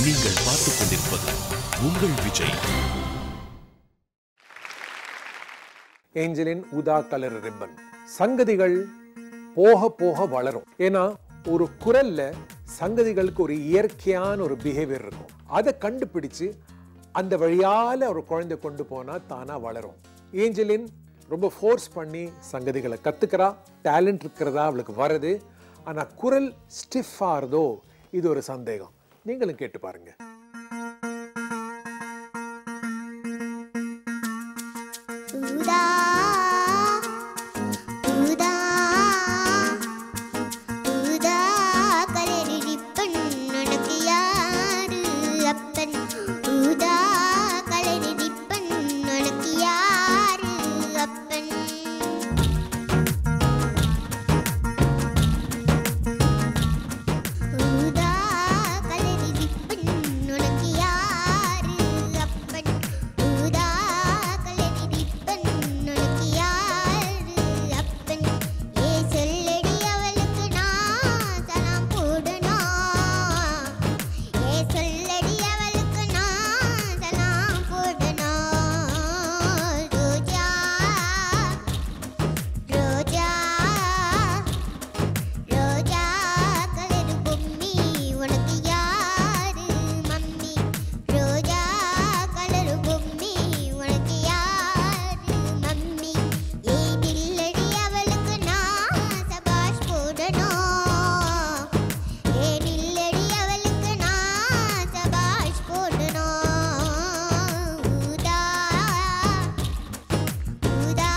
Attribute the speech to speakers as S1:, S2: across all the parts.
S1: நீங்கள் பார்த்துக் கொண்டிருப்பது உங்கள் விஜய்
S2: ஏஞ்சலின் ஊதா கலர் ரிப்பன் சங்கதிகள் போக போக வளரும் ஏன்னா ஒரு குரல்ல சங்கதிகளுக்கு ஒரு இயற்கையான ஒரு பிஹேவியர் இருக்கும் அதை கண்டுபிடிச்சு அந்த வழியால ஒரு குழந்தை கொண்டு போனா தானா வளரும் ஏஞ்சலின் ரொம்ப ஃபோர்ஸ் பண்ணி சங்கதிகளை கத்துக்கிறா டேலண்ட் இருக்கிறதா அவளுக்கு வருது ஆனா குரல் ஸ்டிஃப் ஆறதோ இது ஒரு சந்தேகம் நீங்களும் கேட்டு பாருங்க
S3: ஊதா ஊதா ஊதா கலரி ரிப்பன் உனக்கு யாரு அப்பன் ஊதா கலரி ரிப்பன் உனக்கு யாரு அப்பன் ஊதா கலரி ரிப்பன் உனக்கு யாரு அப்பன் ஊதா கலரி ரிப்பன் உனக்கு யாரு அப்பன் ஏ சொல்லடி அவளுக்கு நான் சலாம் போடணும் ஏ சொல்லடி அவளுக்கு நான் சலாம் போடணும் ரோஜா ரோஜா ரோஜா கலரு பொம்மி உனக்கு யாரு மம்மி ரோஜா கலரு பொம்மி உனக்கு யாரு மம்மி ஏ நில்லடி அவளுக்கு நான் சபாஷ் போடணும் ஏ நில்லடி அவளுக்கு நான் சபாஷ் போடணும் ஊதா ஊதா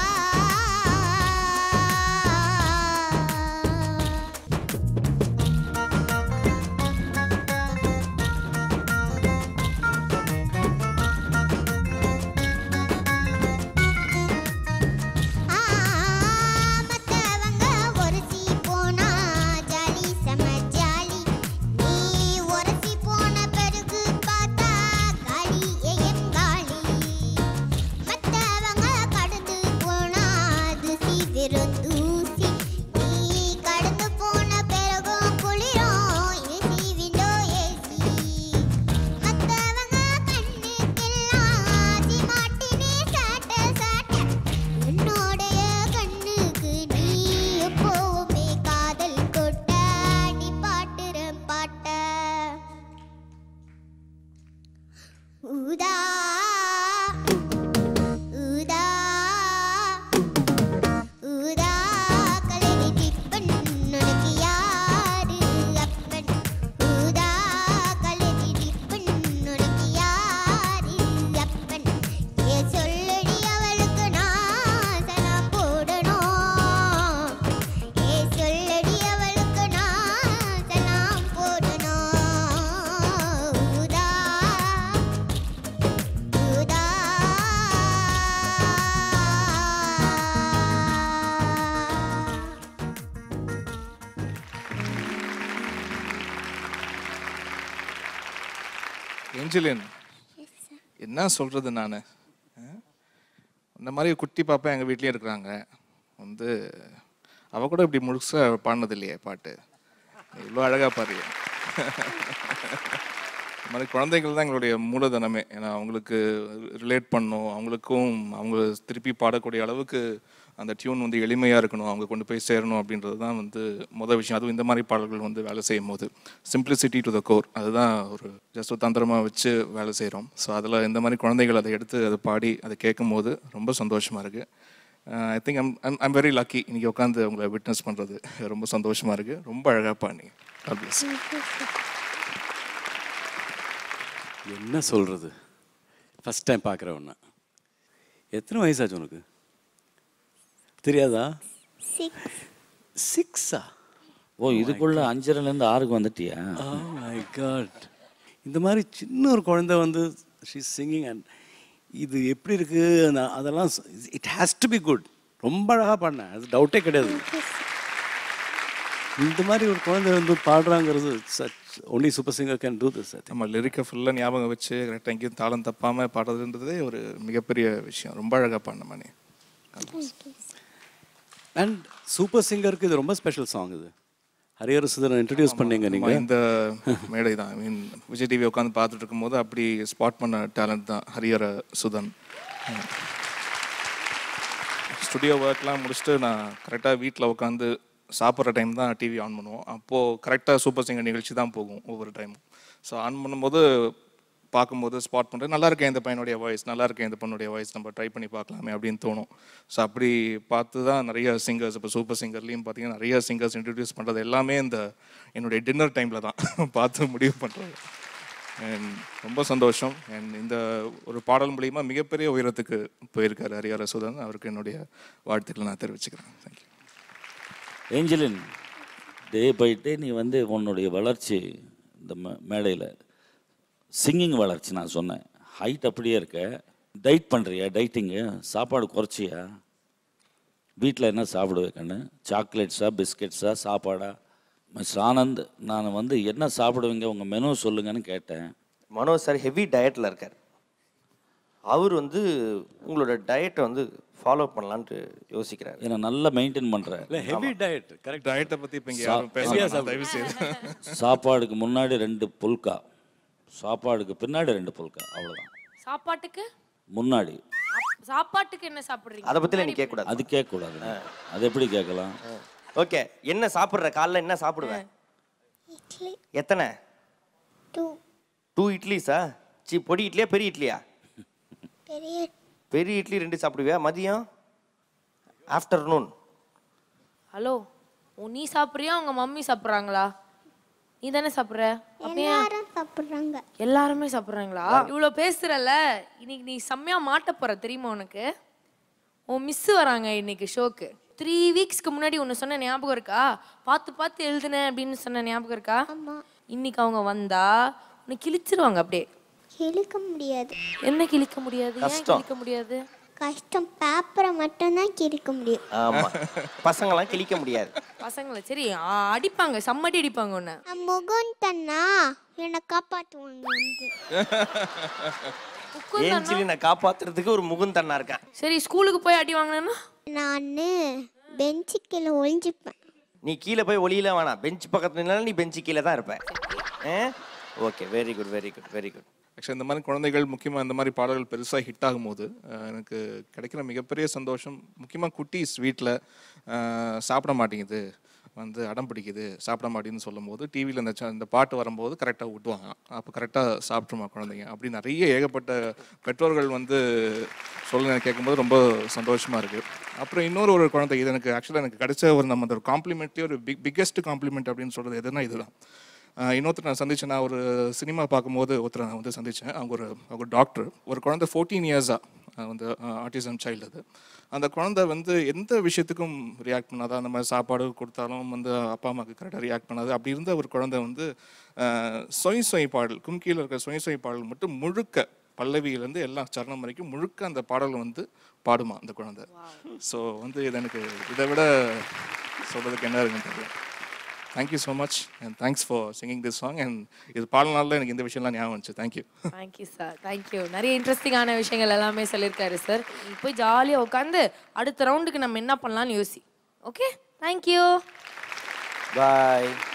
S3: மத்தவங்க ஒரசி போனா ஜாலி செம ஜாலி நீ ஒரசி போன பிறகு பார்த்தா காலி ஏஎம் காலி மத்தவங்க கடந்து போனா தூசி வெறும் தூசி நீ கடந்து போன பிறகும் குளிரும் ஏசி விண்டோ ஏசி மத்தவங்க கண்ணுக்கெல்லாம் ஆசி மாட்டினே சாட்ட சாட்ட என்னோடைய கண்ணுக்கு நீ எப்போவுமே காதல் கொட்ட நீ பாட்டுற பாட்ட ஊதா ஊதா ஊதா கலரி டிப்பன் உனக்கு யாரு அப்பன் ஊதா கலரி டிப்பன் உனக்கு யாரு அப்பன் ஏ சொல்லடி அவளுக்கு நான் சலாம் போடணும் ஏ சொல்லடி அவளுக்கு நான் சலாம் போடணும் ஊதா ஊதா
S4: ஏஞ்சலின் என்ன சொல்கிறது நான் இந்த மாதிரி குட்டி பாப்பா எங்கள் வீட்லேயும் இருக்கிறாங்க வந்து அவ கூட இப்படி முழுசாக பாடினது இல்லையே பாட்டு இவ்வளோ அழகாக பாடுறிய இந்த மாதிரி குழந்தைகள் தான் எங்களுடைய மூலதனமே ஏன்னா அவங்களுக்கு ரிலேட் பண்ணும் அவங்களுக்கும் அவங்க திருப்பி பாடக்கூடிய அளவுக்கு அந்த டியூன் வந்து எளிமையாக இருக்கணும் அவங்க கொண்டு போய் சேரணும் அப்படின்றது தான் வந்து மொதல் விஷயம் அதுவும் இந்த மாதிரி பாடல்கள் வந்து வேலை செய்யும் போது சிம்பிளிசிட்டி டு த கோர் அதுதான் ஒரு ஜஸ்ட் ஒரு தந்திரமாக வச்சு வேலை செய்கிறோம் ஸோ அதில் இந்த மாதிரி குழந்தைகள் அதை எடுத்து அதை பாடி அதை கேட்கும் போது ரொம்ப சந்தோஷமாக இருக்குது I think I'm I'm I'm very lucky இன்றைக்கி உட்காந்து உங்களை விட்னஸ் பண்ணுறது ரொம்ப சந்தோஷமாக இருக்குது ரொம்ப அழகாக பாடி ஆப்வியஸ்
S5: என்ன சொல்கிறது ஃபஸ்ட் டைம் பார்க்குற ஒன்று எத்தனை வயசாச்சு உனக்கு தெரியாதா
S3: சிக்ஸ்
S5: சிக்ஸா
S6: ஓ இதுக்குள்ள அஞ்சரைலேருந்து ஆறுக்கு வந்துட்டியா
S5: Oh my god இந்த மாதிரி சின்ன ஒரு குழந்தை வந்து ஷீஸ் சிங்கிங் அண்ட் இது எப்படி இருக்கு நான் அதெல்லாம் it has to be good ரொம்ப அழகாக பாடினேன் அது டவுட்டே கிடையாது இந்த மாதிரி ஒரு குழந்தை வந்து பாடுறாங்கிறது such only super singer can do this
S4: நம்ம லிரிக்கை ஃபுல்லாக ஞாபகம் வச்சு கரெக்டாக எங்கேயும் தாளம் தப்பாமல் பாடுறதுன்றதே ஒரு மிகப்பெரிய விஷயம் ரொம்ப அழகாக பாடின மணி
S5: அண்ட் சூப்பர் சிங்கருக்கு இது ரொம்ப ஸ்பெஷல் சாங் இது ஹரிஹரசுதனை இன்ட்ரடியூஸ் பண்ணீங்க
S4: ஆமா,
S5: நீங்கள்
S4: இந்த மேடை தான் ஐ மீன் விஜய் டிவி உட்காந்து பார்த்துட்டு இருக்கும்போது அப்படி ஸ்பாட் பண்ண டேலண்ட் தான் ஹரியர சுதன் ஸ்டுடியோ ஒர்க்லாம் முடிச்சுட்டு நான் கரெக்டாக வீட்டில் உட்காந்து சாப்பிட்ற டைம் தான் டிவி ஆன் பண்ணுவோம் அப்போது கரெக்டாக சூப்பர் சிங்கர் நிகழ்ச்சி தான் போகும் ஒவ்வொரு டைமும் ஸோ ஆன் பண்ணும்போது பார்க்கும்போது ஸ்பாட் பண்ணுறேன் நல்லா இருக்கேன் இந்த பையனுடைய வாய்ஸ் நல்லா இருக்கேன் இந்த பொண்ணுடைய வாய்ஸ் நம்ம ட்ரை பண்ணி பார்க்கலாமே அப்படின்னு தோணும் ஸோ அப்படி பார்த்து தான் நிறைய சிங்கர்ஸ் இப்போ சூப்பர் சிங்கர்லேயும் பார்த்தீங்கன்னா நிறைய சிங்கர்ஸ் இன்ட்ரடியூஸ் பண்ணுறது எல்லாமே இந்த என்னுடைய டின்னர் டைமில் தான் பார்த்து முடிவு பண்ணுறது அண்ட் ரொம்ப சந்தோஷம் அண்ட் இந்த ஒரு பாடல் மூலியமாக மிகப்பெரிய உயரத்துக்கு போயிருக்காரு ஹரிஹர சுதன் அவருக்கு என்னுடைய வாழ்த்துக்களை நான் தெரிவிச்சுக்கிறேன் தேங்க்யூ
S6: ஏஞ்சலின் டே பை டே நீ வந்து உன்னுடைய வளர்ச்சி இந்த மே மேடையில் சிங்கிங் வளர்ச்சி நான் சொன்னேன் ஹைட் அப்படியே இருக்க டைட் பண்ணுறியா டைட்டிங்கு சாப்பாடு குறைச்சியா வீட்டில் என்ன சாப்பிடுவே கண்ணு சாக்லேட்ஸா பிஸ்கெட்ஸா சாப்பாடா மிஸ் ஆனந்த் நான் வந்து என்ன சாப்பிடுவீங்க உங்கள் மெனு சொல்லுங்கன்னு கேட்டேன்
S7: மனோஜ் சார் ஹெவி டயட்டில் இருக்கார் அவர் வந்து உங்களோட டயட்டை வந்து ஃபாலோ பண்ணலான்ட்டு யோசிக்கிறார்
S6: ஏன்னா நல்லா மெயின்டைன் பண்ணுறேன்
S5: இல்லை ஹெவி டயட் கரெக்ட்
S4: டயட்டை பற்றி இப்போ இங்கே யாரும் பேச தயவு செய்து
S6: சாப்பாடுக்கு முன்னாடி ரெண்டு புல்கா சாப்பாடுக்கு பின்னாடி ரெண்டு புல்கா அவ்வளோதான்
S8: சாப்பாட்டுக்கு
S6: முன்னாடி
S8: அப்- சாப்பாட்டுக்கு என்ன சாப்பிடுறீங்க
S7: அதை பற்றிலாம் நீ கேட்கக்கூடாது
S6: அது கேட்கக்கூடாது அது எப்படி கேட்கலாம்
S7: ஓகே என்ன சாப்பிட்ற காலைல என்ன சாப்பிடுவேன்
S3: இட்லி
S7: எத்தனை
S3: டூ
S7: டூ இட்லிஸா சி பொடி இட்லியா பெரிய இட்லியா
S3: பெரிய
S7: பெரிய இட்லி ரெண்டு சாப்பிடுவியா மதியம் ஆஃப்டர்நூன்
S8: ஹலோ ஓ நீ சாப்பிட்றியா உங்க மம்மி சாப்பிட்றாங்களா நீ தானே சாப்பிட்ற அப்படியே
S3: எல்லாரும் சாப்பிட்றாங்க
S8: எல்லாருமே சாப்பிட்றாங்களா இவ்வளோ பேசுறல இன்னைக்கு நீ செம்மையா மாட்ட போற தெரியுமா உனக்கு உன் மிஸ் வராங்க இன்னைக்கு ஷோக்கு த்ரீ வீக்ஸ்க்கு முன்னாடி ஒன்று சொன்ன ஞாபகம் இருக்கா பார்த்து பார்த்து எழுதுனேன் அப்படின்னு சொன்ன ஞாபகம் இருக்கா
S3: ஆமா
S8: இன்னைக்கு அவங்க வந்தா உன்னை கிழிச்சிருவாங்க அப்படியே
S3: கிழிக்க முடியாது
S8: என்ன கிழிக்க முடியாது ஏன்
S7: கஷ்டம்.
S8: கிழிக்க முடியாது
S3: கஷ்டம் பேப்பரை மட்டும்தான் கிழிக்க முடியும்
S7: ஆமாம் பசங்களாம் கிழிக்க முடியாது
S8: பசங்களை சரி ஆ, அடிப்பாங்க செம்மடி அடிப்பாங்க உன்னை
S3: நான் முகம் தன்னா என்னை காப்பாற்றுவாங்க வந்து
S7: ஏஞ்சலி நான் காப்பாத்துறதுக்கு ஒரு முகுந்தண்ணா இருக்கேன்
S8: சரி ஸ்கூலுக்கு போய் அடி வாங்கினா
S3: நான் பெஞ்சு கீழே ஒளிஞ்சுப்பேன்
S7: நீ கீழே போய் ஒளியில வேணாம் பெஞ்ச் பக்கத்துல நின்னாலும் நீ பெஞ்சு கீழே தான் இருப்ப okay very good very good very good
S4: actually இந்த மாதிரி குழந்தைகள் முக்கியமாக இந்த மாதிரி பாடல்கள் பெருசாக ஹிட் ஆகும்போது அஹ், எனக்கு கிடைக்கிற மிகப்பெரிய சந்தோஷம் முக்கியமாக குட்டீஸ் வீட்டில் சாப்பிட மாட்டேங்குது வந்து அடம் பிடிக்குது சாப்பிட மாட்டேங்குதுன்னு சொல்லும்போது டிவியில் இந்த ச- இந்த பாட்டு வரும்போது கரெக்டாக விட்டுவாங்க அப்போ கரெக்டாக சாப்பிட்ருமா குழந்தைங்க அப்படி நிறைய ஏகப்பட்ட பெற்றோர்கள் வந்து சொல்ல கேட்கும்போது ரொம்ப சந்தோஷமாக இருக்குது அப்புறம் இன்னொரு ஒரு குழந்தை இது எனக்கு ஆக்சுவலாக எனக்கு கிடைச்ச ஒரு நம்ம அந்த ஒரு காம்ப்ளிமெண்ட்லேயே ஒரு பிக் பிக்கெஸ்ட் காம்ப்ளிமெண்ட் அப்படின்னு சொல்கிறது எதுனா இதுதான் ஆஹ் இன்னொருத்தர் நான் சந்திச்சேன் நான் ஒரு சினிமா பார்க்கும்போது ஒருத்தர் நான் வந்து சந்தித்தேன் அவங்க ஒரு அவங்க டாக்டர் ஒரு குழந்தை ஃபோர்டீன் இயர்ஸாக வந்து ஆட்டிசம் சைல்டு அது அந்த குழந்தை வந்து எந்த விஷயத்துக்கும் ரியாக்ட் பண்ணாதா அந்த மாதிரி சாப்பாடு கொடுத்தாலும் வந்து அப்பா அம்மாவுக்கு கரெக்டாக ரியாக்ட் பண்ணாது அப்படி இருந்த ஒரு குழந்தை வந்து ஆஹ் சொய் சொய் பாடல் கும்கியில் இருக்கிற சொய் சொய் பாடல் மட்டும் முழுக்க பல்லவியிலேருந்து எல்லா சரணம் வரைக்கும் முழுக்க அந்த பாடல் வந்து பாடுமா அந்த குழந்தை ஸோ வந்து இது எனக்கு இதை விட சொல்கிறதுக்கு என்ன இருக்குன்னு தெரியல thank you so much and thanks for singing this song and இது பாடனால எனக்கு இந்த விஷயம்லாம் ஞாபகம் வந்துச்சு தேங்க்யூ
S8: தேங்க்யூ சார் தேங்க்யூ நிறைய இன்ட்ரெஸ்டிங்கான விஷயங்கள் எல்லாமே சொல்லியிருக்காரு சார் நீ போய் ஜாலியாக உட்காந்து அடுத்த ரவுண்டுக்கு நம்ம என்ன பண்ணலாம்னு யோசி ஓகே தேங்க்யூ
S7: பாய்